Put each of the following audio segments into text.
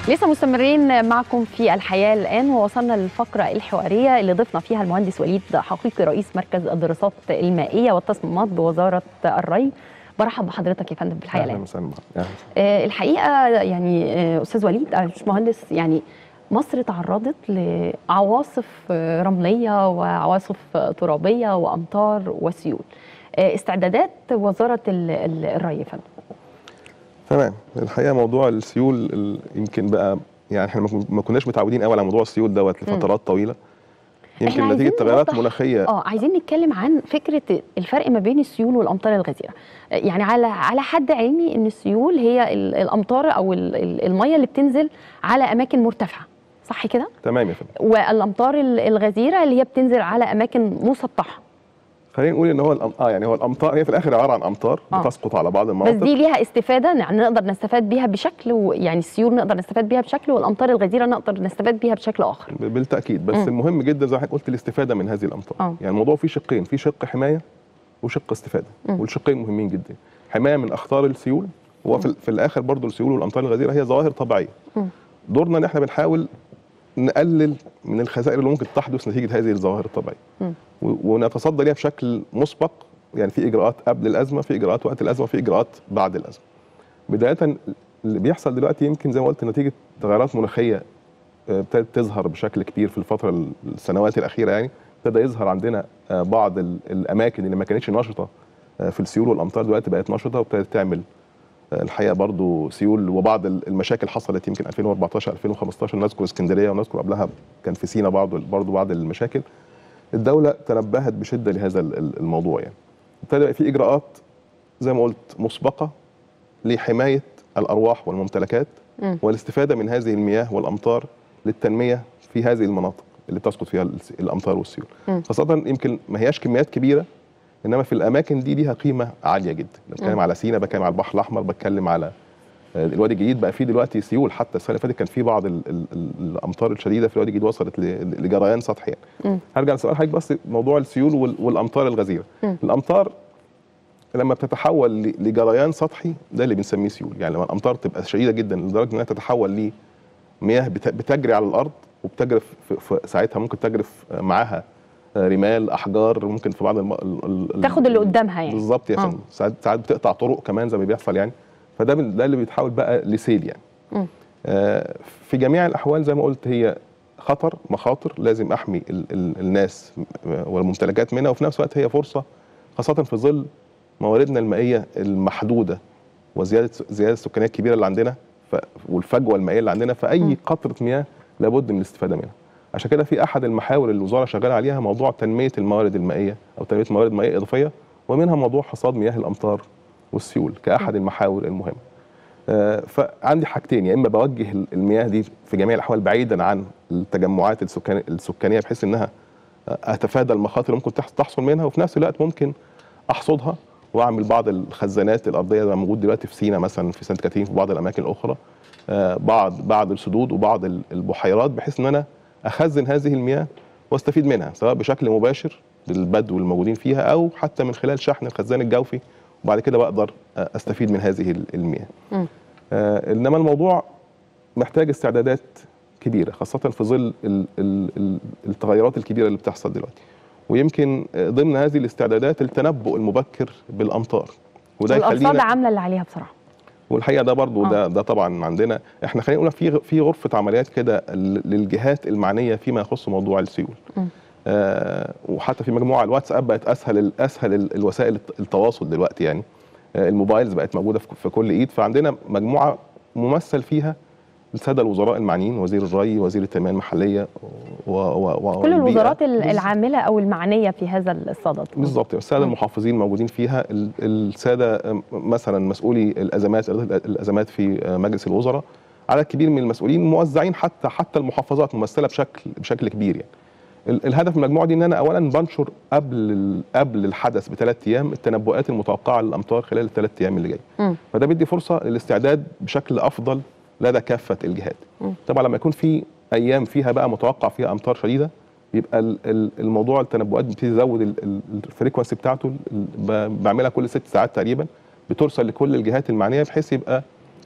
لسه مستمرين معكم في الحياة الآن ووصلنا للفقرة الحوارية اللي ضفنا فيها المهندس وليد حقيقي رئيس مركز الدراسات المائية والتصميمات بوزارة الري برحب بحضرتك يا فندم في الحياة الآن آه الحقيقة يعني آه أستاذ وليد آه مهندس يعني مصر تعرضت لعواصف رملية وعواصف ترابية وأمطار وسيول استعدادات وزارة الري يا فندم تمام الحقيقه موضوع السيول يمكن بقى يعني احنا ما كناش متعودين قوي على موضوع السيول دوت لفترات طويله يمكن نتيجه تغيرات مناخيه اه عايزين نتكلم عن فكره الفرق ما بين السيول والامطار الغزيره يعني على على حد علمي ان السيول هي الامطار او الميه اللي بتنزل على اماكن مرتفعه صح كده تمام يا فندم والامطار الغزيره اللي هي بتنزل على اماكن مسطحه خلينا نقول ان هو الأم... اه يعني هو الامطار هي في الاخر عباره عن امطار آه. بتسقط على بعض المناطق بس دي ليها استفاده يعني نقدر نستفاد بيها بشكل و... يعني السيول نقدر نستفاد بيها بشكل والامطار الغزيره نقدر نستفاد بيها بشكل اخر بالتاكيد بس م. المهم جدا زي ما حضرتك قلت الاستفاده من هذه الامطار آه. يعني الموضوع فيه شقين في شق حمايه وشق استفاده م. والشقين مهمين جدا حمايه من اخطار السيول هو في, في الاخر برضو السيول والامطار الغزيره هي ظواهر طبيعيه م. دورنا ان احنا بنحاول نقلل من الخسائر اللي ممكن تحدث نتيجه هذه الظواهر الطبيعيه م. ونتصدى ليها بشكل مسبق يعني في اجراءات قبل الازمه في اجراءات وقت الازمه في اجراءات بعد الازمه بدايه اللي بيحصل دلوقتي يمكن زي ما قلت نتيجه تغيرات مناخيه ابتدت تظهر بشكل كبير في الفتره السنوات الاخيره يعني ابتدى يظهر عندنا بعض الاماكن اللي ما كانتش نشطه في السيول والامطار دلوقتي بقت نشطه وابتدت تعمل الحقيقه برضو سيول وبعض المشاكل حصلت يمكن 2014 2015 نذكر اسكندريه ونذكر قبلها كان في سينا بعض برضو بعض المشاكل الدوله تنبهت بشده لهذا الموضوع يعني ابتدى في اجراءات زي ما قلت مسبقه لحمايه الارواح والممتلكات م. والاستفاده من هذه المياه والامطار للتنميه في هذه المناطق اللي تسقط فيها الامطار والسيول م. خاصه يمكن ما هياش كميات كبيره انما في الاماكن دي ليها قيمه عاليه جدا بتكلم على سينا بتكلم على البحر الاحمر بتكلم على الوادي الجديد بقى فيه دلوقتي سيول حتى السنه اللي فاتت كان في بعض ال ال ال الامطار الشديده في الوادي الجديد وصلت لجريان سطحي يعني. هرجع لسؤال حضرتك بس موضوع السيول والامطار الغزيره م. الامطار لما بتتحول لجريان سطحي ده اللي بنسميه سيول يعني لما الامطار تبقى شديده جدا لدرجه انها تتحول لمياه بتجري على الارض وبتجرف في ساعتها ممكن تجرف معاها رمال احجار ممكن في بعض الم... ال... تاخد اللي قدامها يعني بالظبط يا فندم ساعات ساعات بتقطع طرق كمان زي ما بيحصل يعني فده ده اللي بيتحول بقى لسيل يعني م. آه في جميع الاحوال زي ما قلت هي خطر مخاطر لازم احمي ال ال الناس والممتلكات منها وفي نفس الوقت هي فرصه خاصه في ظل مواردنا المائيه المحدوده وزياده زياده السكانيه الكبيره اللي عندنا ف والفجوه المائيه اللي عندنا فاي م. قطره مياه لابد من الاستفاده منها عشان كده في احد المحاور اللي الوزاره شغاله عليها موضوع تنميه الموارد المائيه او تنميه موارد مائيه اضافيه ومنها موضوع حصاد مياه الامطار والسيول كاحد المحاور المهمه. آه فعندي حاجتين يا اما بوجه المياه دي في جميع الاحوال بعيدا عن التجمعات السكان السكانيه بحيث انها اتفادى المخاطر اللي ممكن تحصل منها وفي نفس الوقت ممكن احصدها واعمل بعض الخزانات الارضيه زي ما موجود دلوقتي في سينا مثلا في سانت كاترين في بعض الاماكن الاخرى آه بعض بعض السدود وبعض البحيرات بحيث ان انا اخزن هذه المياه واستفيد منها سواء بشكل مباشر للبدو الموجودين فيها او حتى من خلال شحن الخزان الجوفي وبعد كده بقدر استفيد من هذه المياه. آه انما الموضوع محتاج استعدادات كبيره خاصه في ظل ال ال التغيرات الكبيره اللي بتحصل دلوقتي. ويمكن ضمن هذه الاستعدادات التنبؤ المبكر بالامطار وده يخلينا عامله اللي عليها بصراحه. والحقيقه ده برضو آه. ده ده طبعا عندنا احنا خلينا نقول في في غرفه عمليات كده للجهات المعنيه فيما يخص موضوع السيول. آه وحتى في مجموعه الواتساب بقت اسهل اسهل الوسائل التواصل دلوقتي يعني آه الموبايلز بقت موجوده في كل ايد فعندنا مجموعه ممثل فيها الساده الوزراء المعنيين وزير الري وزير التنميه المحليه و و كل الوزارات العامله او المعنيه في هذا الصدد بالظبط الساده المحافظين موجودين فيها الساده مثلا مسؤولي الازمات الازمات في مجلس الوزراء عدد كبير من المسؤولين موزعين حتى حتى المحافظات ممثله بشكل بشكل كبير يعني الهدف من المجموعه دي ان انا اولا بنشر قبل قبل الحدث بثلاث ايام التنبؤات المتوقعه للامطار خلال الثلاث ايام اللي جايه فده بيدي فرصه للاستعداد بشكل افضل لدى كافه الجهات م. طبعا لما يكون في ايام فيها بقى متوقع فيها امطار شديده يبقى الموضوع التنبؤات بتبتدي تزود الفريكونسي بتاعته بعملها كل ست ساعات تقريبا بترسل لكل الجهات المعنيه بحيث يبقى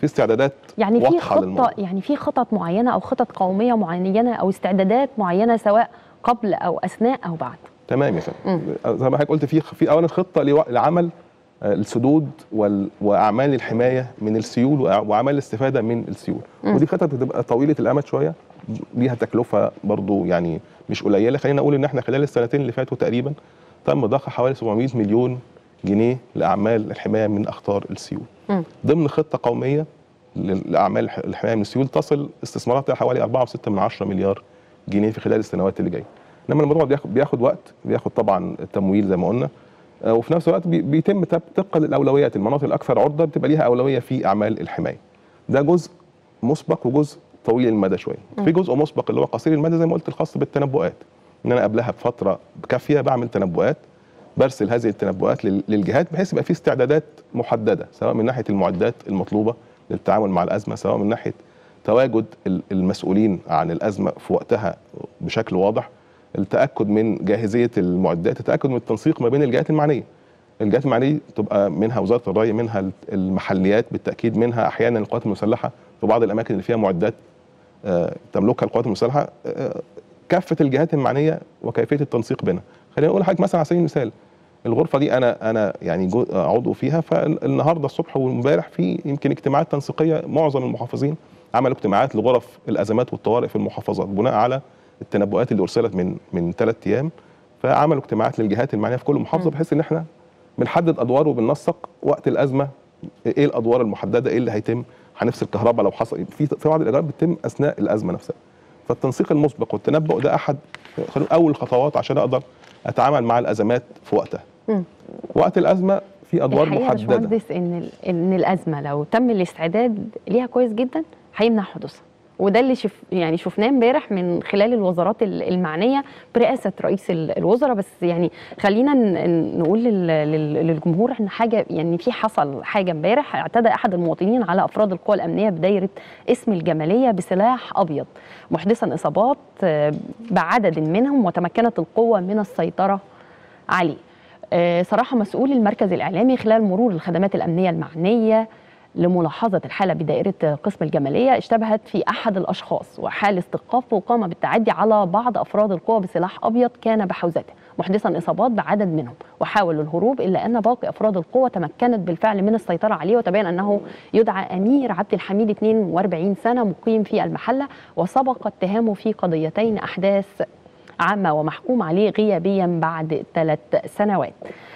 في استعدادات يعني في واضحة خطه للموضوع. يعني في خطط معينه او خطط قوميه معينه او استعدادات معينه سواء قبل او اثناء او بعد تمام يا فندم زي ما حضرتك قلت في في اولا خطه لو- لعمل آه، السدود وال- واعمال الحمايه من السيول وأع- واعمال الاستفاده من السيول مم. ودي خطط بتبقى طويله الامد شويه ليها تكلفه برضو يعني مش قليله خلينا نقول ان احنا خلال السنتين اللي فاتوا تقريبا تم ضخ حوالي 700 مليون جنيه لاعمال الحمايه من اخطار السيول مم. ضمن خطه قوميه لل- لاعمال الح- الحمايه من السيول تصل استثماراتها حوالي 4.6 من 10 مليار جنيه في خلال السنوات اللي جايه انما الموضوع بياخد بياخد وقت بياخد طبعا تمويل زي ما قلنا آه، وفي نفس الوقت بي- بيتم تب- طبقا للاولويات المناطق الاكثر عرضه بتبقى ليها اولويه في اعمال الحمايه ده جزء مسبق وجزء طويل المدى شويه في جزء مسبق اللي هو قصير المدى زي ما قلت الخاص بالتنبؤات ان انا قبلها بفتره كافيه بعمل تنبؤات برسل هذه التنبؤات لل- للجهات بحيث يبقى في استعدادات محدده سواء من ناحيه المعدات المطلوبه للتعامل مع الازمه سواء من ناحيه تواجد ال- المسؤولين عن الازمه في وقتها بشكل واضح التاكد من جاهزيه المعدات التاكد من التنسيق ما بين الجهات المعنيه الجهات المعنيه تبقى منها وزاره الري منها المحليات بالتاكيد منها احيانا القوات المسلحه في بعض الاماكن اللي فيها معدات آه، تملكها القوات المسلحه آه، كافه الجهات المعنيه وكيفيه التنسيق بينها خلينا نقول لحضرتك مثلا على سبيل المثال الغرفه دي انا انا يعني جو- عضو فيها فالنهارده الصبح وامبارح في يمكن اجتماعات تنسيقيه معظم المحافظين عملوا اجتماعات لغرف الازمات والطوارئ في المحافظات بناء على التنبؤات اللي ارسلت من من ثلاث ايام فعملوا اجتماعات للجهات المعنيه في كل محافظه م. بحيث ان احنا بنحدد ادوار وبننسق وقت الازمه ايه الادوار المحدده ايه اللي هيتم هنفصل كهرباء لو حصل في في بعض الاجراءات بتتم اثناء الازمه نفسها فالتنسيق المسبق والتنبؤ ده احد خلينا نقول اول الخطوات عشان اقدر اتعامل مع الازمات في وقتها مم. وقت الازمه في ادوار الحقيقه يا محدده باشمهندس ان ال- ان الازمه لو تم الاستعداد ليها كويس جدا هيمنع حدوثها وده اللي شف يعني شفناه امبارح من خلال الوزارات ال- المعنيه برئاسه رئيس ال- الوزراء بس يعني خلينا ن- ن- نقول لل- لل- للجمهور ان حاجه يعني في حصل حاجه امبارح اعتدى احد المواطنين على افراد القوى الامنيه بدايره اسم الجماليه بسلاح ابيض محدثا اصابات آه، بعدد منهم وتمكنت القوه من السيطره عليه آه، صراحة مسؤول المركز الإعلامي خلال مرور الخدمات الأمنية المعنية لملاحظة الحالة بدائرة قسم الجمالية اشتبهت في أحد الأشخاص وحال استيقاف وقام بالتعدي على بعض أفراد القوى بسلاح أبيض كان بحوزته محدثا إصابات بعدد منهم وحاولوا الهروب إلا أن باقي أفراد القوة تمكنت بالفعل من السيطرة عليه وتبين أنه يدعى أمير عبد الحميد 42 سنة مقيم في المحلة وسبق اتهامه في قضيتين أحداث عامة ومحكوم عليه غيابيا بعد ثلاث سنوات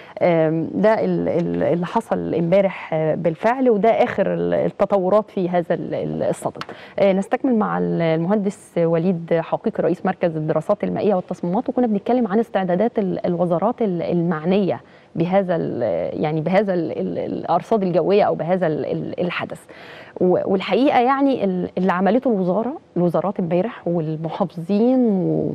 آم، ده ال- ال- اللي حصل امبارح آه، بالفعل وده اخر ال- التطورات في هذا ال- ال- الصدد آه، نستكمل مع ال- المهندس وليد حقيقي رئيس مركز الدراسات المائيه والتصميمات وكنا بنتكلم عن استعدادات ال- الوزارات ال- المعنيه بهذا ال- يعني بهذا ال- ال- الارصاد الجويه او بهذا ال- ال- الحدث و- والحقيقه يعني ال- اللي عملته الوزاره الوزارات امبارح والمحافظين و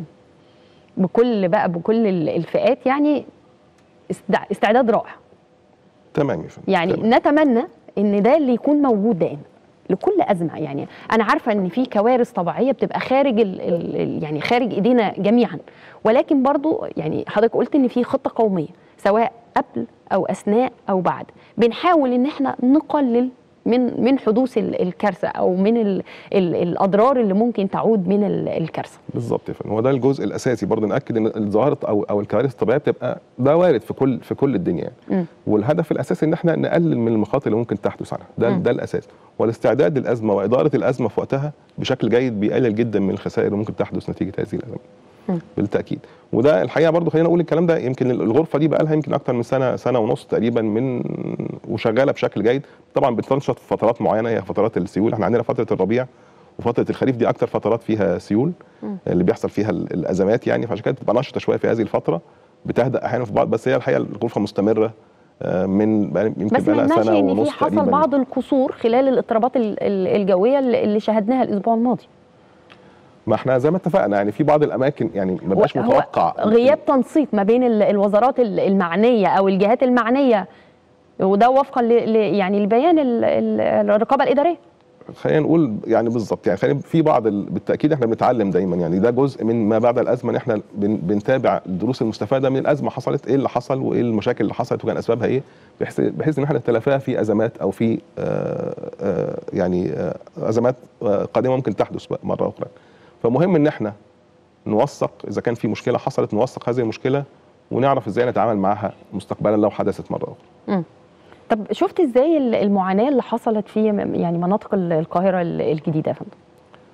بكل بقى بكل ال- الفئات يعني استع- استعداد رائع تمام يا فندم يعني تمام. نتمنى ان ده اللي يكون موجود دائما لكل ازمه يعني انا عارفه ان في كوارث طبيعيه بتبقى خارج ال ال يعني خارج ايدينا جميعا ولكن برضو يعني حضرتك قلت ان في خطه قوميه سواء قبل او اثناء او بعد بنحاول ان احنا نقلل من من حدوث ال- الكارثه او من ال ال الاضرار اللي ممكن تعود من ال- الكارثه بالظبط يا فندم هو ده الجزء الاساسي برضه ناكد ان الظواهر او او الكوارث الطبيعيه بتبقى ده وارد في كل في كل الدنيا يعني. مم. والهدف الاساسي ان احنا نقلل من المخاطر اللي ممكن تحدث عنها ده مم. ده الاساس والاستعداد للازمه واداره الازمه في وقتها بشكل جيد بيقلل جدا من الخسائر اللي ممكن تحدث نتيجه هذه الازمه مم. بالتاكيد وده الحقيقه برضه خلينا نقول الكلام ده يمكن الغرفه دي بقى لها يمكن اكتر من سنه سنه ونص تقريبا من وشغاله بشكل جيد طبعا بتنشط في فترات معينه هي فترات السيول احنا عندنا فتره الربيع وفتره الخريف دي اكتر فترات فيها سيول مم. اللي بيحصل فيها ال- الازمات يعني فعشان كده بتبقى نشطه شويه في هذه الفتره بتهدأ احيانا في بعض بس هي الحقيقه الغرفه مستمره آه، من بقى- يمكن بس بقى ما لها يمنعش سنه ان ونص في حصل تقريبا بعض القصور خلال الاضطرابات ال- ال- الجويه اللي اللي شاهدناها الاسبوع الماضي ما احنا زي ما اتفقنا يعني في بعض الاماكن يعني ما بقاش هو متوقع غياب تنسيق ما بين ال- الوزارات ال- المعنيه او الجهات المعنيه وده وفقا ل ل- يعني لبيان ال- ال- الرقابه الاداريه خلينا نقول يعني بالظبط يعني خلينا في بعض ال... بالتاكيد احنا بنتعلم دايما يعني ده جزء من ما بعد الازمه ان احنا بن... بنتابع الدروس المستفاده من الازمه حصلت ايه اللي حصل وايه المشاكل اللي حصلت وكان اسبابها ايه بحيث بحيث ان احنا نتلافاها في ازمات او في آه آه يعني آه ازمات آه قادمه ممكن تحدث بقى مره اخرى فمهم ان احنا نوثق اذا كان في مشكله حصلت نوثق هذه المشكله ونعرف ازاي نتعامل معها مستقبلا لو حدثت مره اخرى مم. طب شفت ازاي المعاناه اللي حصلت في يعني مناطق القاهره الجديده يا فندم؟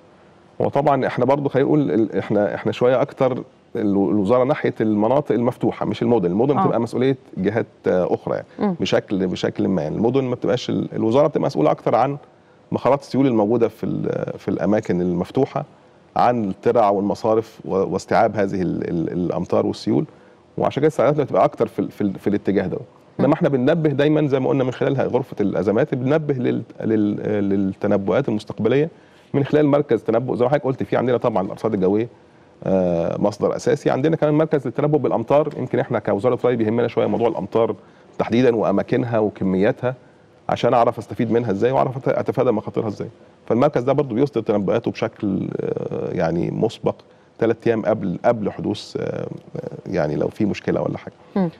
هو طبعا احنا برضو خلينا نقول احنا احنا شويه اكتر الوزاره ناحيه المناطق المفتوحه مش المدن، المدن آه. بتبقى مسؤوليه جهات اخرى يعني مم. بشكل بشكل ما يعني المدن ما بتبقاش الوزاره بتبقى مسؤوله اكتر عن مخارات السيول الموجوده في ال- في الاماكن المفتوحه عن الترع والمصارف و- واستيعاب هذه ال- ال- الامطار والسيول وعشان كده السعادات بتبقى اكتر في ال- في, ال- في الاتجاه ده انما احنا بننبه دايما زي ما قلنا من خلال غرفه الازمات بننبه لل- لل- للتنبؤات المستقبليه من خلال مركز تنبؤ زي ما حضرتك قلت في عندنا طبعا الارصاد الجويه آه، مصدر اساسي عندنا كمان مركز للتنبؤ بالامطار يمكن احنا كوزاره ري بيهمنا شويه موضوع الامطار تحديدا واماكنها وكمياتها عشان اعرف استفيد منها ازاي واعرف أت- اتفادى مخاطرها ازاي فالمركز ده برضه بيصدر تنبؤاته بشكل آه، يعني مسبق ثلاث ايام قبل قبل حدوث آه، آه، يعني لو في مشكله ولا حاجه مم.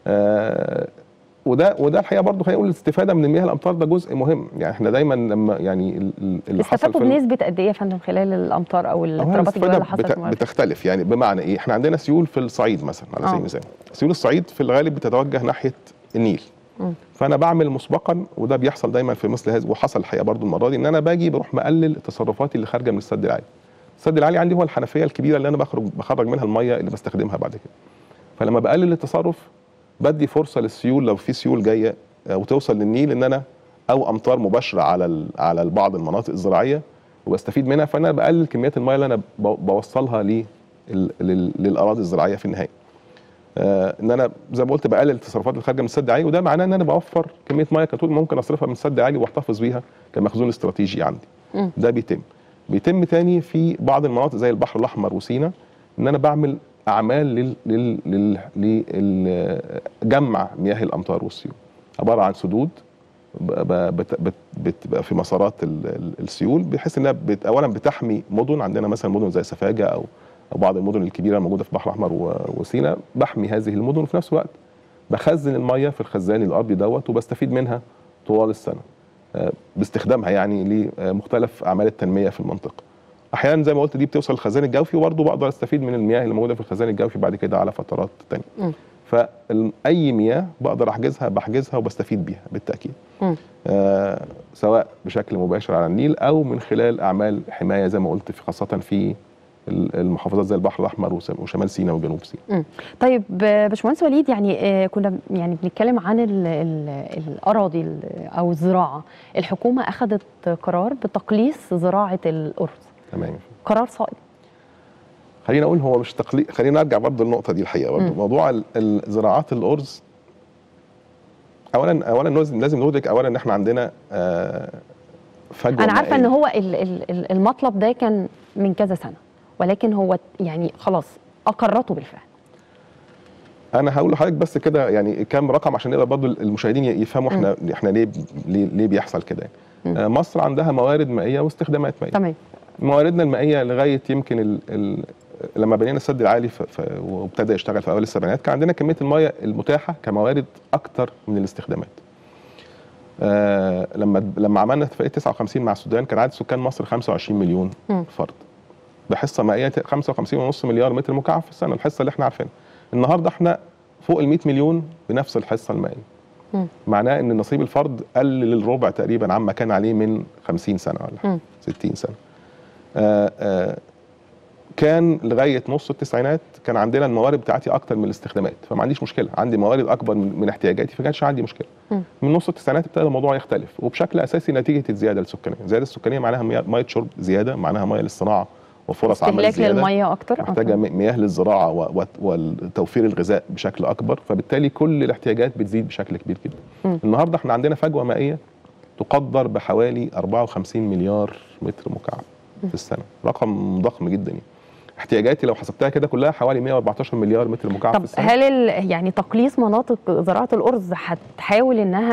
آه، وده وده الحقيقه برضه خلينا نقول الاستفاده من مياه الامطار ده جزء مهم يعني احنا دايما لما يعني ال- ال- اللي حصل استفادوا في الم- بنسبه قد ايه يا فندم خلال الامطار او هو الاضطرابات الجويه الاستفادة اللي حصلت بت- في الموارد؟ بتختلف يعني بمعنى ايه احنا عندنا سيول في الصعيد مثلا على سبيل آه. المثال سيول الصعيد في الغالب بتتوجه ناحيه النيل مم. فانا بعمل مسبقا وده بيحصل دايما في مثل هذا وحصل الحقيقه برضو المره دي ان انا باجي بروح مقلل تصرفاتي اللي خارجه من السد العالي السد العالي عندي هو الحنفيه الكبيره اللي انا بخرج بخرج منها الميه اللي بستخدمها بعد كده فلما بقلل التصرف بدي فرصه للسيول لو في سيول جايه آه، وتوصل للنيل ان انا او امطار مباشره على ال- على بعض المناطق الزراعيه وبستفيد منها فانا بقلل كميات الميه اللي انا ب- بوصلها لل- لل- للاراضي الزراعيه في النهايه آه، ان انا زي ما قلت بقلل التصرفات اللي خارجه من السد العالي وده معناه ان انا بوفر كميه ميه كانت ممكن اصرفها من السد العالي واحتفظ بيها كمخزون استراتيجي عندي مم. ده بيتم بيتم تاني في بعض المناطق زي البحر الاحمر وسينا ان انا بعمل اعمال لل لل لل لجمع مياه الامطار والسيول عباره عن سدود ب- ب- بت- بت- بتبقى في مسارات ال- ال- السيول بحيث انها بت اولا بتحمي مدن عندنا مثلا مدن زي سفاجه او او بعض المدن الكبيره الموجوده في البحر الاحمر و- وسينا بحمي هذه المدن وفي نفس الوقت بخزن الميه في الخزان الارضي دوت وبستفيد منها طوال السنه آه، باستخدامها يعني لمختلف اعمال التنميه في المنطقه. احيانا زي ما قلت دي بتوصل الخزان الجوفي وبرضه بقدر استفيد من المياه اللي موجوده في الخزان الجوفي بعد كده على فترات مم. تانية. فاي مياه بقدر احجزها بحجزها وبستفيد بيها بالتاكيد. مم. آه سواء بشكل مباشر على النيل او من خلال اعمال حمايه زي ما قلت في خاصه في ال- المحافظات زي البحر الاحمر وس- وشمال سيناء وجنوب سيناء. طيب آه، باشمهندس وليد يعني آه، كنا يعني بنتكلم عن ال ال الاراضي ال- او الزراعه الحكومه اخذت قرار بتقليص زراعه الارز تمام. قرار صائب خلينا اقول هو مش تقليد خلينا نرجع برضه للنقطه دي الحقيقه برضه مم. موضوع ال- الزراعات الارز اولا اولا لازم لازم ندرك اولا ان احنا عندنا آه، فجوه انا عارفه ان مائية. هو ال- ال- ال- المطلب ده كان من كذا سنه ولكن هو يعني خلاص اقرته بالفعل انا هقول لحضرتك بس كده يعني كام رقم عشان نقدر برضه المشاهدين يفهموا احنا احنا ليه ليه, ليه بيحصل كده مم. يعني. آه، مصر عندها موارد مائيه واستخدامات مائيه تمام مواردنا المائيه لغايه يمكن ال ال لما بنينا السد العالي ف ف وابتدى يشتغل في اوائل السبعينات كان عندنا كميه الميه المتاحه كموارد اكتر من الاستخدامات. آه لما لما عملنا اتفاقيه 59 مع السودان كان عدد سكان مصر 25 مليون مم. فرد. بحصه مائيه 55.5 مليار متر مكعب في السنه الحصه اللي احنا عارفينها. النهارده احنا فوق ال 100 مليون بنفس الحصه المائيه. مم. معناه ان نصيب الفرد قل للربع تقريبا عما كان عليه من 50 سنه ولا حاجة. مم. 60 سنه. آه آه كان لغايه نص التسعينات كان عندنا الموارد بتاعتي اكتر من الاستخدامات فما عنديش مشكله عندي موارد اكبر من, من احتياجاتي فما كانش عندي مشكله مم. من نص التسعينات ابتدى الموضوع يختلف وبشكل اساسي نتيجه الزياده السكانيه الزياده السكانيه معناها مياه ميه شرب زياده معناها ميه للصناعه وفرص عمل استهلاك زياده للميه اكتر آه، محتاجه تمام. م- مياه للزراعه و- و- وتوفير الغذاء بشكل اكبر فبالتالي كل الاحتياجات بتزيد بشكل كبير جدا مم. النهارده احنا عندنا فجوه مائيه تقدر بحوالي 54 مليار متر مكعب في السنه رقم ضخم جدا يعني احتياجاتي لو حسبتها كده كلها حوالي 114 مليار متر مكعب في طب السنه هل ال- يعني تقليص مناطق زراعه الارز هتحاول انها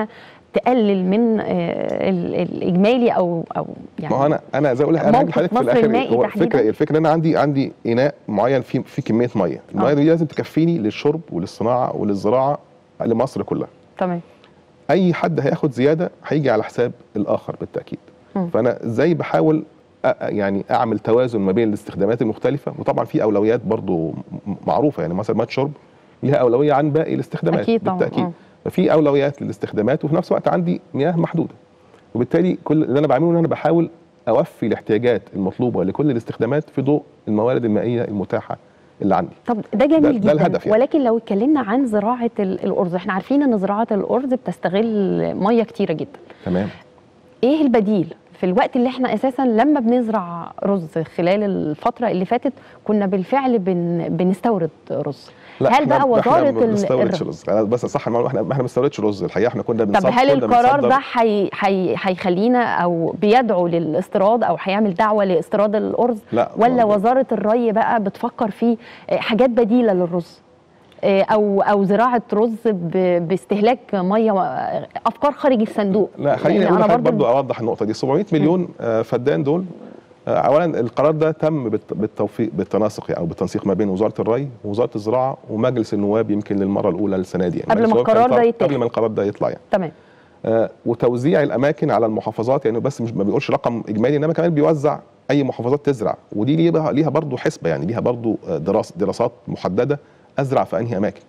تقلل من آه، ال- الاجمالي او او يعني ما هو انا انا زي ما اقول لك انا هجيب موقف لحضرتك في مصر الاخر المائي إيه؟ هو تحديداً؟ الفكره إيه؟ الفكره ان انا عندي عندي اناء معين فيه فيه كميه ميه الميه آه. دي لازم تكفيني للشرب وللصناعه وللزراعه لمصر كلها تمام اي حد هياخد زياده هيجي على حساب الاخر بالتاكيد مم. فانا ازاي بحاول أ- يعني اعمل توازن ما بين الاستخدامات المختلفه وطبعا في اولويات برضو م- معروفه يعني مثلا ميه شرب ليها اولويه عن باقي الاستخدامات أكيد طبعاً، بالتاكيد آه. ففي اولويات للاستخدامات وفي نفس الوقت عندي مياه محدوده وبالتالي كل اللي انا بعمله ان انا بحاول اوفي الاحتياجات المطلوبه لكل الاستخدامات في ضوء الموارد المائيه المتاحه اللي عندي طب ده جميل ده- ده جدا الهدف يعني. ولكن لو اتكلمنا عن زراعه ال- الارز احنا عارفين ان زراعه الارز بتستغل ميه كتيره جدا تمام ايه البديل في الوقت اللي احنا اساسا لما بنزرع رز خلال الفتره اللي فاتت كنا بالفعل بن بنستورد رز هل إحنا- بقى وزاره احنا ما ال- بنستوردش الر- رز أنا بس صح المعلومة، احنا احنا ما بنستوردش رز الحقيقه احنا كنا طب بنصدر هل كنا القرار بنصدر- ده حي- حي- هيخلينا او بيدعو للاستيراد او هيعمل دعوه لاستيراد الارز لا ولا ما- وزاره الري بقى بتفكر في آه، حاجات بديله للرز آه، او او زراعه رز ب- باستهلاك ميه و- افكار خارج الصندوق لا خليني لأن اقول أنا لحضرتك برضو اوضح النقطه دي 700 مليون آه، فدان دول آه، اولا القرار ده تم بالت- بالتوفيق بالتناسق يعني او بالتنسيق ما بين وزاره الري ووزاره الزراعه ومجلس النواب يمكن للمره الاولى السنه دي يعني قبل ما مجلس النواب القرار كان ده طرح- يتاخد. قبل ما القرار ده يطلع يعني تمام آه، وتوزيع الاماكن على المحافظات يعني بس مش ما بيقولش رقم اجمالي انما كمان بيوزع اي محافظات تزرع ودي ليها ليها برضه حسبه يعني ليها برضه آه، دراسه دراسات محدده ازرع في انهي اماكن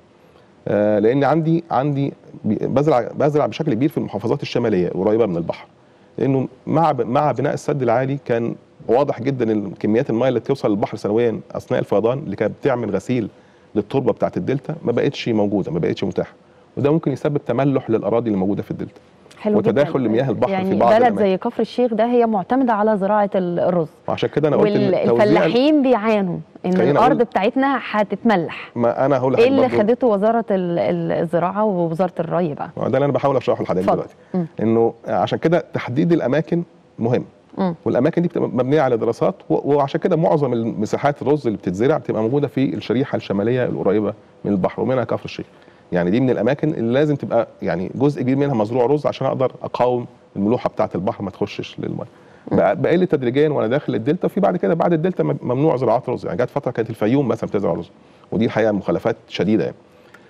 آه، لان عندي عندي بي- بزرع بزرع بشكل كبير في المحافظات الشماليه قريبه من البحر لانه مع ب- مع بناء السد العالي كان واضح جدا ان كميات المياه اللي بتوصل للبحر سنويا اثناء الفيضان اللي كانت بتعمل غسيل للتربه بتاعت الدلتا ما بقتش موجوده ما بقتش متاحه وده ممكن يسبب تملح للاراضي اللي موجوده في الدلتا حلو وتداخل جداً. لمياه البحر يعني في بعض بلد الأماكن. زي كفر الشيخ ده هي معتمده على زراعه ال- الرز وعشان كده انا قلت ان توزيع والفلاحين بيعانوا ان خليني الارض أقول- بتاعتنا هتتملح ما انا هقول ايه لحضرتك اللي برضو- خدته وزاره ال- ال- الزراعه ووزاره الري بقى ده اللي انا بحاول اشرحه لحضرتك اتفضل. دلوقتي مم. انه عشان كده تحديد الاماكن مهم مم. والاماكن دي بتبقى مبنيه على دراسات و- وعشان كده معظم المساحات الرز اللي بتتزرع بتبقى موجوده في الشريحه الشماليه القريبه من البحر ومنها كفر الشيخ يعني دي من الاماكن اللي لازم تبقى يعني جزء كبير منها مزروع رز عشان اقدر اقاوم الملوحه بتاعه البحر ما تخشش للميه بق- بقل تدريجيا وانا داخل الدلتا وفي بعد كده بعد الدلتا مم- ممنوع زراعه رز يعني جت فتره كانت الفيوم مثلا بتزرع رز ودي الحقيقه مخالفات شديده يعني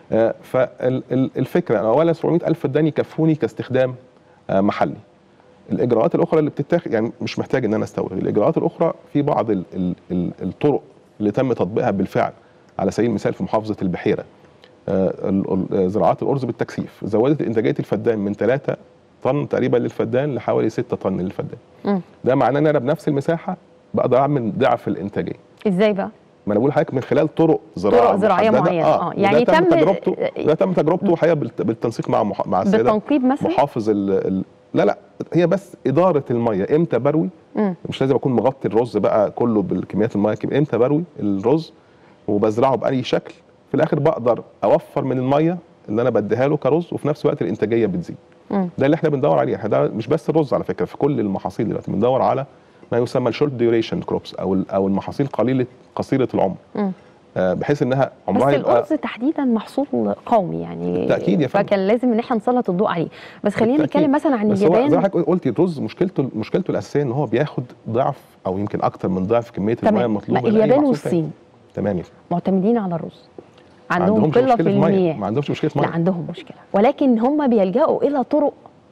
فالفكره انا اولا 700 الف فدان يكفوني كاستخدام آه، محلي الاجراءات الاخرى اللي بتتاخد يعني مش محتاج ان انا استورد الاجراءات الاخرى في بعض ال ال ال الطرق اللي تم تطبيقها بالفعل على سبيل المثال في محافظه البحيره آه، ال- ال- زراعات الارز بالتكثيف زودت انتاجيه الفدان من 3 طن تقريبا للفدان لحوالي 6 طن للفدان مم. ده معناه ان انا بنفس المساحه بقدر اعمل ضعف الانتاجيه ازاي بقى ما انا بقول لحضرتك من خلال طرق زراعه طرق زراعية محددة. معينة. آه، وده يعني تم تم- تجربته ده تم تجربته الحقيقه بالت- بالتنسيق مع مح... مع السيده بالتنقيب مثلا محافظ ال... ال... لا لا هي بس اداره الميه امتى بروي مم. مش لازم اكون مغطي الرز بقى كله بالكميات الميه كم- امتى بروي الرز وبزرعه باي شكل في الاخر بقدر اوفر من الميه اللي انا بديها له كرز وفي نفس الوقت الانتاجيه بتزيد مم. ده اللي احنا بندور عليه احنا ده مش بس الرز على فكره في كل المحاصيل دلوقتي بندور على ما يسمى الشورت ديوريشن كروبس او ال- او المحاصيل قليله قصيره العمر مم. آه، بحيث انها بس عمرها يبقى الارز تحديدا محصول قومي يعني بالتأكيد يا فندم. فكان لازم ان احنا نسلط الضوء عليه بس خلينا بالتأكيد. نتكلم مثلا عن بس هو زي ما اليابان حضرتك قلتي الرز مشكلته مشكلته الاساسيه ان هو بياخد ضعف او يمكن اكتر من ضعف كميه الميه تمام المطلوبه ما لأي اليابان محصول تاني. والصين تمام يا فندم. معتمدين على الرز ما عندهم عندهمش قله في مشكلة مية. المياه ما عندهمش مشكله لا ميه عندهم مشكله ولكن هم بيلجأوا الى طرق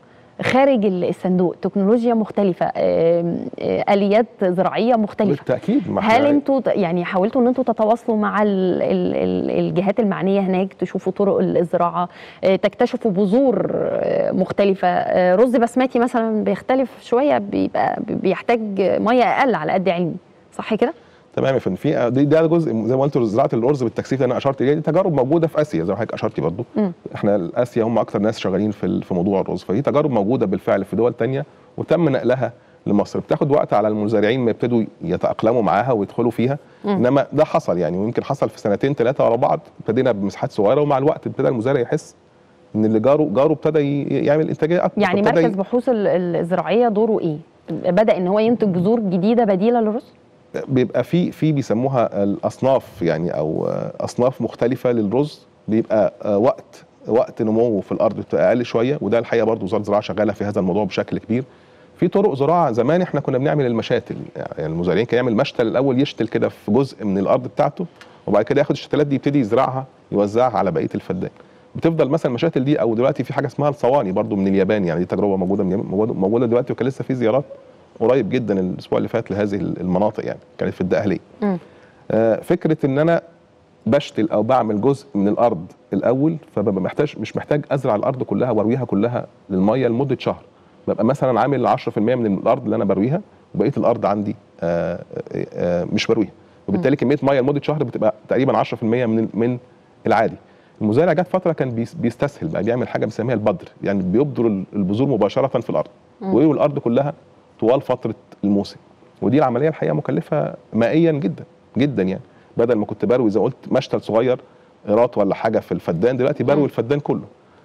خارج الصندوق تكنولوجيا مختلفه آم، آه، اليات زراعيه مختلفه بالتاكيد ما هل إحنا- انتوا ت- يعني حاولتوا ان انتوا تتواصلوا مع ال ال ال الجهات المعنيه هناك تشوفوا طرق ال- الزراعه آه، تكتشفوا بذور آه، مختلفه آه، رز بسمتي مثلا بيختلف شويه بيبقى بي- بيحتاج ميه اقل على قد علمي صح كده تمام يا فندم في دي- ده جزء زي ما قلت زراعه الارز بالتكثيف اللي انا اشرت اليه دي تجارب موجوده في اسيا زي ما حضرتك اشرتي برضو مم. احنا اسيا هم اكثر ناس شغالين في ال- في موضوع الرز فدي تجارب موجوده بالفعل في دول تانية وتم نقلها لمصر بتاخد وقت على المزارعين ما يبتدوا يتاقلموا معاها ويدخلوا فيها مم. انما ده حصل يعني ويمكن حصل في سنتين ثلاثه ورا بعض ابتدينا بمساحات صغيره ومع الوقت ابتدى المزارع يحس ان اللي جاره جاره ابتدى ي- يعمل انتاجيه اكتر يعني فابتدى مركز ي- بحوث ال- ال- الزراعيه دوره ايه بدا ان هو ينتج بذور جديده بديله للرز بيبقى في في بيسموها الاصناف يعني او آه، اصناف مختلفه للرز بيبقى آه، وقت وقت نموه في الارض بتبقى اقل شويه وده الحقيقه برضو وزاره الزراعه شغاله في هذا الموضوع بشكل كبير في طرق زراعه زمان احنا كنا بنعمل المشاتل يعني المزارعين كان يعمل مشتل الاول يشتل كده في جزء من الارض بتاعته وبعد كده ياخد الشتلات دي يبتدي يزرعها يوزعها على بقيه الفدان بتفضل مثلا المشاتل دي او دلوقتي في حاجه اسمها الصواني برضو من اليابان يعني دي تجربه موجوده من اليابان- موجوده موجودة دلوقتي وكان لسه في زيارات قريب جدا الاسبوع اللي فات لهذه المناطق يعني كانت في الدقهليه مم. آه، فكره ان انا بشتل او بعمل جزء من الارض الاول فببقى محتاج مش محتاج ازرع الارض كلها وارويها كلها للميه لمده شهر ببقى مثلا عامل 10% من الارض اللي انا برويها وبقيه الارض عندي آه، آه، آه، مش برويها وبالتالي كميه ميه لمده شهر بتبقى تقريبا 10% من من العادي المزارع جت فتره كان بيس- بيستسهل بقى بيعمل حاجه بنسميها البدر يعني بيبذر ال- البذور مباشره في الارض ويروي الارض كلها طوال فتره الموسم ودي العمليه الحقيقه مكلفه مائيا جدا جدا يعني بدل ما كنت بروي زي ما قلت مشتل صغير قيراط ولا حاجه في الفدان دلوقتي بروي مم. الفدان كله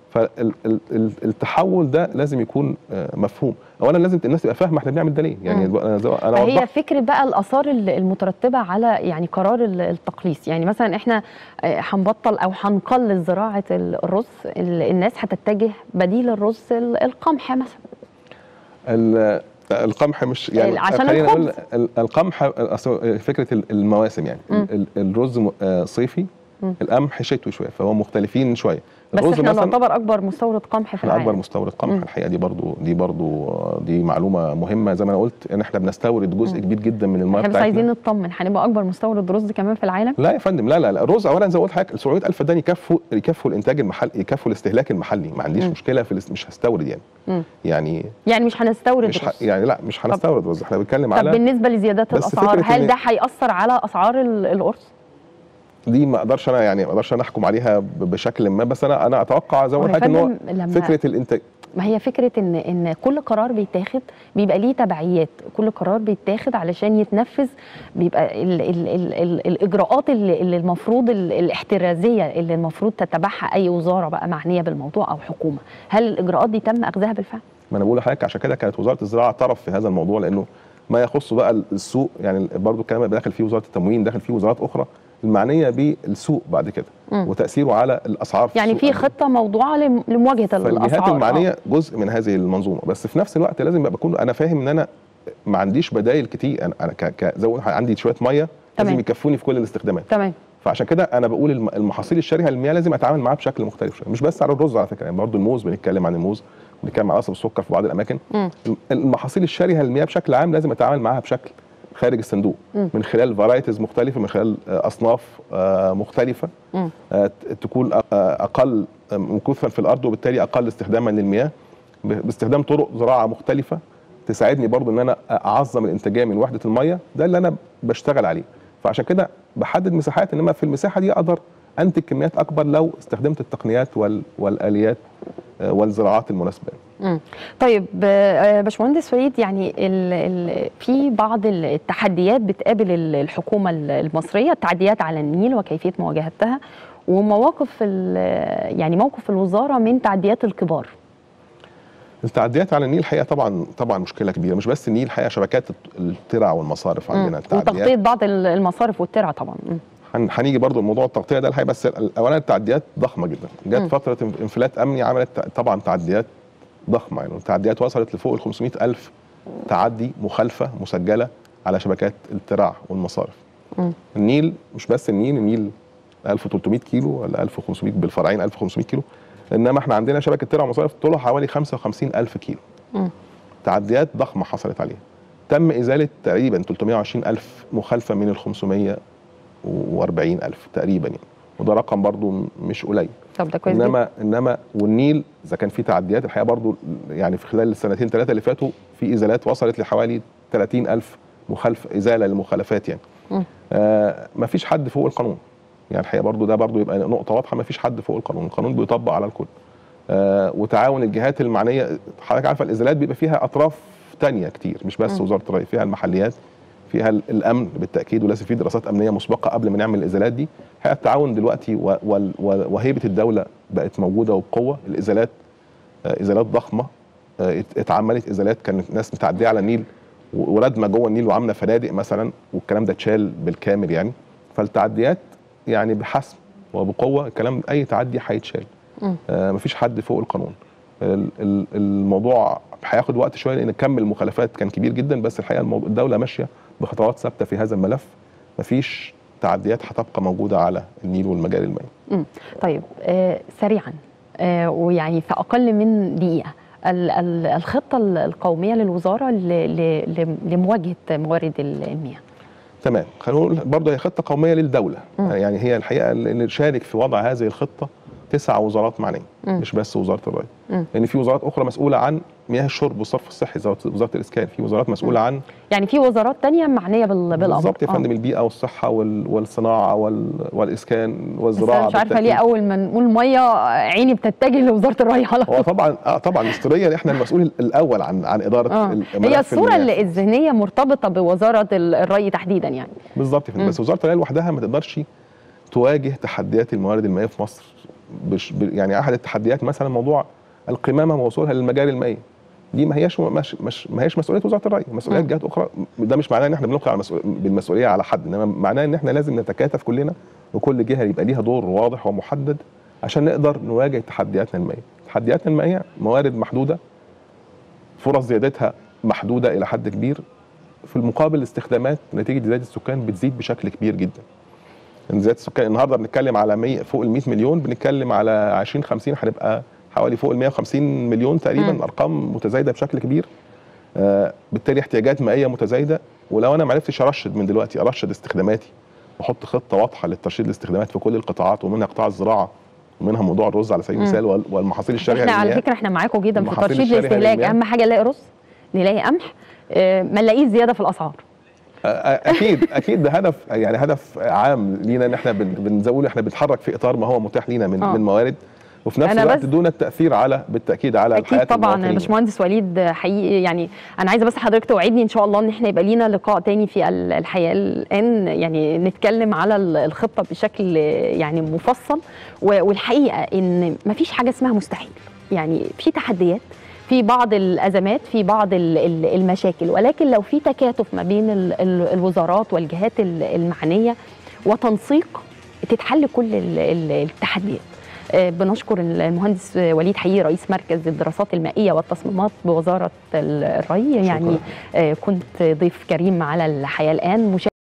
فالتحول ده لازم يكون آه، مفهوم اولا لازم الناس تبقى فاهمه احنا بنعمل ده ليه يعني مم. انا زي- انا فهي وضحت فكره بقى الاثار ال- المترتبه على يعني قرار ال- التقليص يعني مثلا احنا آه، هنبطل او هنقلل زراعه ال- الرز ال- الناس هتتجه بديل الرز ال- القمح مثلا ال- القمح مش يعني عشان خلينا نقول الخبز. ال- القمح أصل فكره ال- المواسم يعني مم. ال- ال- الرز م- آه، صيفي مم. القمح شتوي شويه فهو مختلفين شويه بس الرز احنا مثلا نعتبر اكبر مستورد قمح في احنا اكبر العالم مستورد قمح مم. الحقيقه دي برضو دي برضو آه، دي معلومه مهمه زي ما انا قلت ان احنا بنستورد جزء مم. كبير جدا من الميه احنا بس بتاعتنا عايزين نطمن هنبقى اكبر مستورد رز كمان في العالم لا يا فندم لا لا لا الرز اولا زي ما قلت لحضرتك 700000 فدان يكفوا يكفوا الانتاج المحلي يكفوا الاستهلاك المحلي ما عنديش مم. مشكله في الاس- مش هستورد يعني مم. يعني يعني مش هنستورد مش ح... رز يعني لا مش هنستورد رز احنا بنتكلم طب على بالنسبه لزيادات بس الاسعار فكرة هل إن- ده هياثر على اسعار ال- القرص دي ما اقدرش انا يعني ما اقدرش انا احكم عليها ب- بشكل ما بس انا انا اتوقع زي ما قلت هو يا لحضرتك ان هو فندم لما فكره الانتاج ما هي فكره ان ان كل قرار بيتاخد بيبقى ليه تبعيات كل قرار بيتاخد علشان يتنفذ بيبقى ال ال ال ال الاجراءات اللي, اللي المفروض ال الاحترازيه اللي المفروض تتبعها اي وزاره بقى معنيه بالموضوع او حكومه هل الاجراءات دي تم اخذها بالفعل ما انا بقول لحضرتك عشان كده كانت وزاره الزراعه طرف في هذا الموضوع لانه ما يخص بقى السوق يعني برضو الكلام اللي داخل فيه وزاره التموين داخل فيه وزارات اخرى المعنيه بالسوق بعد كده مم. وتاثيره على الاسعار في يعني السوق. في خطه موضوعه لم- لمواجهه فالجهات الاسعار المعنيه جزء من هذه المنظومه بس في نفس الوقت لازم ابقى بكون انا فاهم ان انا ما عنديش بدائل كتير انا انا ك... ك... زي ما قلت عندي شويه ميه تمام. لازم يكفوني في كل الاستخدامات تمام فعشان كده انا بقول الم- المحاصيل الشرهه للمياه لازم اتعامل معاها بشكل مختلف شويه مش بس على الرز على فكره يعني برضه الموز بنتكلم عن الموز بنتكلم عن قصب السكر في بعض الاماكن مم. المحاصيل الشرهه للمياه بشكل عام لازم اتعامل معاها بشكل خارج الصندوق مم. من خلال فرايتيز مختلفه من خلال آه، اصناف آه، مختلفه مم. آه، ت- تكون أ- آه، اقل مكوثا في الارض وبالتالي اقل استخداما للمياه ب- باستخدام طرق زراعه مختلفه تساعدني برضو ان انا اعظم الانتاجيه من وحده الميه ده اللي انا بشتغل عليه فعشان كده بحدد مساحات انما في المساحه دي اقدر انتج كميات اكبر لو استخدمت التقنيات وال- والاليات آه، والزراعات المناسبه مم. طيب آه، باشمهندس وليد يعني ال ال في بعض التحديات بتقابل ال- الحكومه ال- المصريه التعديات على النيل وكيفيه مواجهتها ومواقف ال- يعني موقف الوزاره من تعديات الكبار التعديات على النيل الحقيقه طبعا طبعا مشكله كبيره مش بس النيل الحقيقه شبكات الترع والمصارف عندنا مم. التعديات وتغطيه بعض ال- المصارف والترع طبعا مم. هن- هنيجي برضو لموضوع التغطيه ده الحقيقه بس ال- اولا التعديات ضخمه جدا مم. جت فتره انف- انفلات امني عملت ت- طبعا تعديات ضخمه يعني التعديات وصلت لفوق ال 500 الف تعدي مخالفه مسجله على شبكات الترع والمصارف مم. النيل مش بس النيل النيل 1300 كيلو ولا 1500 بالفرعين 1500 كيلو انما احنا عندنا شبكه ترع ومصارف طولها حوالي 55 الف كيلو مم. تعديات ضخمه حصلت عليها تم ازاله تقريبا 320 الف مخالفه من ال 540 الف تقريبا يعني وده رقم برضو م- مش قليل طب ده كويس جدا انما انما والنيل اذا كان في تعديات الحقيقه برضو يعني في خلال السنتين ثلاثه اللي فاتوا في ازالات وصلت لحوالي 30 الف مخالفه ازاله للمخالفات يعني مم. آه ما فيش حد فوق القانون يعني الحقيقه برضو ده برضو يبقى نقطه واضحه ما فيش حد فوق القانون القانون بيطبق على الكل آه وتعاون الجهات المعنيه حضرتك عارفه الازالات بيبقى فيها اطراف تانية كتير مش بس مم. وزاره الري فيها المحليات فيها ال- الامن بالتاكيد ولازم في دراسات امنيه مسبقه قبل ما نعمل الازالات دي الحقيقه التعاون دلوقتي و- وال- و- وهيبه الدوله بقت موجوده وبقوه الازالات آه، ازالات ضخمه آه، ات- اتعملت ازالات كانت ناس متعديه على النيل و- وردمه جوه النيل وعامله فنادق مثلا والكلام ده اتشال بالكامل يعني فالتعديات يعني بحسم وبقوه الكلام اي تعدي هيتشال مم. آه مفيش حد فوق القانون ال- ال- الموضوع هياخد وقت شويه لان كم المخالفات كان كبير جدا بس الحقيقه الموضوع الدوله ماشيه بخطوات ثابته في هذا الملف مفيش تعديات هتبقى موجوده على النيل والمجال المائي مم. طيب آه سريعا آه ويعني في اقل من دقيقه ال- ال- الخطه ال- القوميه للوزاره ل- ل- ل- لمواجهه موارد المياه تمام خلينا نقول برضه هي خطه قوميه للدوله مم. يعني هي الحقيقه اللي شارك في وضع هذه الخطه تسع وزارات معنيه مم. مش بس وزاره الري مم. لان في وزارات اخرى مسؤوله عن مياه الشرب والصرف الصحي زي وزاره الاسكان في وزارات مسؤوله عن يعني في وزارات تانية معنيه بال- بالامر بالظبط يا آه. فندم البيئه والصحه وال- والصناعه وال- والاسكان والزراعه بس أنا مش عارفه بالتأكيد. ليه اول ما نقول ميه عيني بتتجه لوزاره الري على هو طول طبعا اه طبعا دستوريا احنا المسؤول الاول عن عن اداره آه. الملف هي الصوره المياه. اللي الذهنيه مرتبطه بوزاره ال- الري تحديدا يعني بالظبط يا فندم مم. بس وزاره الري لوحدها ما تقدرش تواجه تحديات الموارد المائيه في مصر بش ب- يعني احد التحديات مثلا موضوع القمامه ووصولها للمجال المائي دي ما هياش مش مش ما هياش مسؤوليه وزاره الري مسؤوليات مم. جهات اخرى ده مش معناه ان احنا بنلقي على المسؤول- بالمسؤوليه على حد انما معناه ان احنا لازم نتكاتف كلنا وكل جهه يبقى ليها دور واضح ومحدد عشان نقدر نواجه تحدياتنا المائيه تحدياتنا المائيه موارد محدوده فرص زيادتها محدوده الى حد كبير في المقابل الاستخدامات نتيجه زياده السكان بتزيد بشكل كبير جدا يعني زياده السكان النهارده بنتكلم على 100 فوق ال 100 مليون بنتكلم على 2050 هنبقى حوالي فوق ال 150 مليون تقريبا مم. ارقام متزايده بشكل كبير آه بالتالي احتياجات مائيه متزايده ولو انا ما عرفتش ارشد من دلوقتي ارشد استخداماتي واحط خطه واضحه للترشيد الاستخدامات في كل القطاعات ومنها قطاع الزراعه ومنها موضوع الرز على سبيل مم. المثال وال- والمحاصيل الشرعيه احنا على للمياه. فكره احنا معاكم جدا في المحاصيل ترشيد الشرهة الاستهلاك للمياه. اهم حاجه نلاقي رز نلاقي قمح آه، ما نلاقيش زياده في الاسعار اكيد اكيد ده هدف يعني هدف عام لينا ان احنا بن- بنزود احنا بنتحرك في اطار ما هو متاح لينا من آه. من موارد وفي نفس أنا الوقت بس- دون التاثير على بالتاكيد على اكيد حياه طبعا المواطنين. باشمهندس وليد حقيقي يعني انا عايزه بس حضرتك توعدني ان شاء الله ان احنا يبقى لينا لقاء تاني في ال- الحياه الان يعني نتكلم على ال- الخطه بشكل يعني مفصل و- والحقيقه ان مفيش حاجه اسمها مستحيل يعني في تحديات في بعض الازمات في بعض ال- ال- المشاكل ولكن لو في تكاتف ما بين ال- ال- الوزارات والجهات ال- المعنيه وتنسيق تتحل كل ال- ال- التحديات آه، بنشكر المهندس وليد حقيقي رئيس مركز الدراسات المائيه والتصميمات بوزاره الري يعني شكراً. آه، كنت ضيف كريم على الحياه الان مشاهد